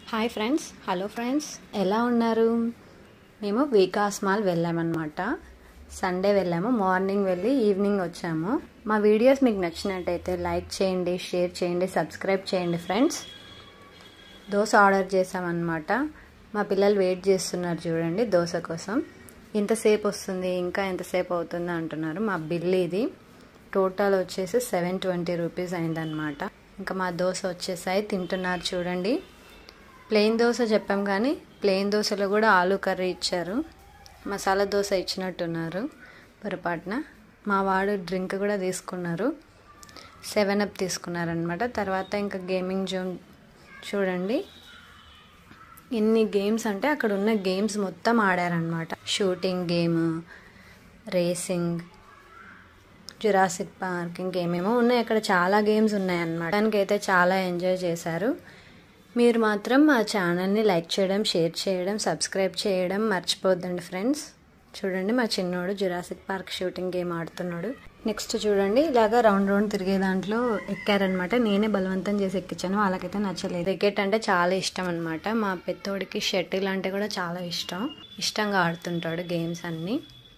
hi friends hello friends ఎలా ఉన్నారు మేము వికాస్ మాల్ వెళ్ళామన్నమాట సండే వెళ్ళాము మార్నింగ్ వెళ్ళి ఈవినింగ్ వచ్చాము మా వీడియోస్ మీకు నచ్చినట్టయితే లైక్ చేయండి షేర్ చేయండి సబ్స్క్రైబ్ చేయండి ఫ్రెండ్స్ దోశ ఆర్డర్ చేసామన్నమాట మా పిల్లలు వెయిట్ చేస్తున్నారు చూడండి దోశ కోసం ఇంతసేపు వస్తుంది ఇంకా ఎంతసేపు అవుతుందో అంటున్నారు మా బిల్ ఇది టోటల్ వచ్చేసి సెవెన్ ట్వంటీ రూపీస్ అయిందనమాట ఇంకా మా దోశ వచ్చేసాయి తింటున్నారు చూడండి ప్లెయిన్ దోశ చెప్పాం కానీ ప్లెయిన్ దోశలో కూడా ఆలు కర్రీ ఇచ్చారు మసాలా దోశ ఇచ్చినట్టున్నారు పొరపాటున మా వాడు డ్రింక్ కూడా తీసుకున్నారు సెవెన్ అప్ తీసుకున్నారనమాట తర్వాత ఇంకా గేమింగ్ జోన్ చూడండి ఎన్ని గేమ్స్ అంటే అక్కడ ఉన్న గేమ్స్ మొత్తం ఆడారనమాట shooting game racing Jurassic Park ఇంకేమేమో ఉన్నాయి అక్కడ చాలా గేమ్స్ ఉన్నాయన్నమాట దానికైతే చాలా ఎంజాయ్ చేశారు మీరు మాత్రం మా ఛానల్ని లైక్ చేయడం షేర్ చేయడం సబ్స్క్రైబ్ చేయడం మర్చిపోద్దండి ఫ్రెండ్స్ చూడండి మా చిన్నోడు జురాసిక్ పార్క్ షూటింగ్ గేమ్ ఆడుతున్నాడు నెక్స్ట్ చూడండి ఇలాగా రౌండ్ రౌండ్ తిరిగే దాంట్లో ఎక్కారనమాట నేనే బలవంతం చేసి ఎక్కించాను వాళ్ళకైతే నచ్చలేదు క్రికెట్ అంటే చాలా ఇష్టం అనమాట మా పెద్దోడికి షటిల్ అంటే కూడా చాలా ఇష్టం ఇష్టంగా ఆడుతుంటాడు గేమ్స్ అన్నీ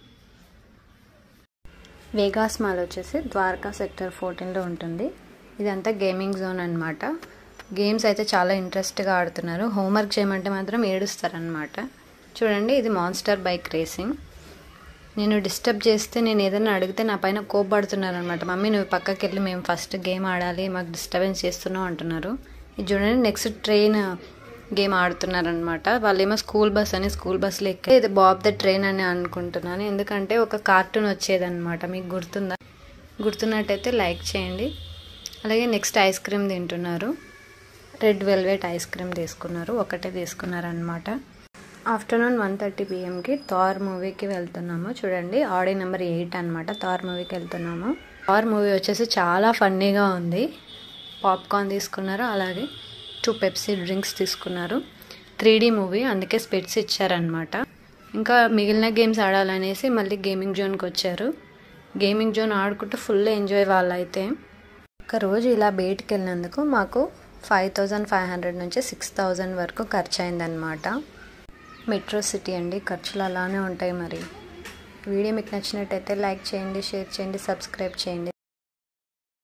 వేగాస్ మాల్ వచ్చేసి ద్వారకా సెక్టర్ ఫోర్టీన్లో ఉంటుంది ఇదంతా గేమింగ్ జోన్ అనమాట గేమ్స్ అయితే చాలా ఇంట్రెస్ట్గా ఆడుతున్నారు హోంవర్క్ చేయమంటే మాత్రం ఏడుస్తారనమాట చూడండి ఇది మాన్స్టర్ బైక్ రేసింగ్ నేను డిస్టర్బ్ చేస్తే నేను ఏదైనా అడిగితే నా పైన కోపడుతున్నారు అనమాట మమ్మీ నువ్వు పక్కకి వెళ్ళి మేము ఫస్ట్ గేమ్ ఆడాలి మాకు డిస్టర్బెన్స్ చేస్తున్నావు అంటున్నారు ఇది చూడండి నెక్స్ట్ ట్రైన్ గేమ్ ఆడుతున్నారనమాట వాళ్ళేమో స్కూల్ బస్ అని స్కూల్ బస్లో ఎక్కి ఇది బాబ్ ద ట్రైన్ అని అనుకుంటున్నాను ఎందుకంటే ఒక కార్టూన్ వచ్చేదన్నమాట మీకు గుర్తుందా గుర్తున్నట్టయితే లైక్ చేయండి అలాగే నెక్స్ట్ ఐస్ క్రీమ్ తింటున్నారు రెడ్ వెల్వెట్ ఐస్ క్రీమ్ తీసుకున్నారు ఒకటే తీసుకున్నారనమాట ఆఫ్టర్నూన్ వన్ థర్టీ పిఎంకి థార్ మూవీకి వెళ్తున్నాము చూడండి ఆడి నెంబర్ ఎయిట్ అనమాట థార్ మూవీకి వెళ్తున్నాము థార్ మూవీ వచ్చేసి చాలా ఫన్నీగా ఉంది పాప్కార్న్ తీసుకున్నారు అలాగే టూ పెప్సీ డ్రింక్స్ తీసుకున్నారు త్రీ డీ మూవీ అందుకే స్పెట్స్ ఇచ్చారనమాట ఇంకా మిగిలిన గేమ్స్ ఆడాలనేసి మళ్ళీ గేమింగ్ జోన్కి వచ్చారు గేమింగ్ జోన్ ఆడుకుంటూ ఫుల్ ఎంజాయ్ వాళ్ళైతే ఒక రోజు ఇలా బయటికి వెళ్ళినందుకు మాకు ఫైవ్ థౌజండ్ ఫైవ్ హండ్రెడ్ నుంచి సిక్స్ థౌజండ్ వరకు ఖర్చు అయిందనమాట మెట్రో సిటీ అండి ఖర్చులు అలానే ఉంటాయి మరి వీడియో మీకు నచ్చినట్టయితే లైక్ చేయండి షేర్ చేయండి సబ్స్క్రైబ్ చేయండి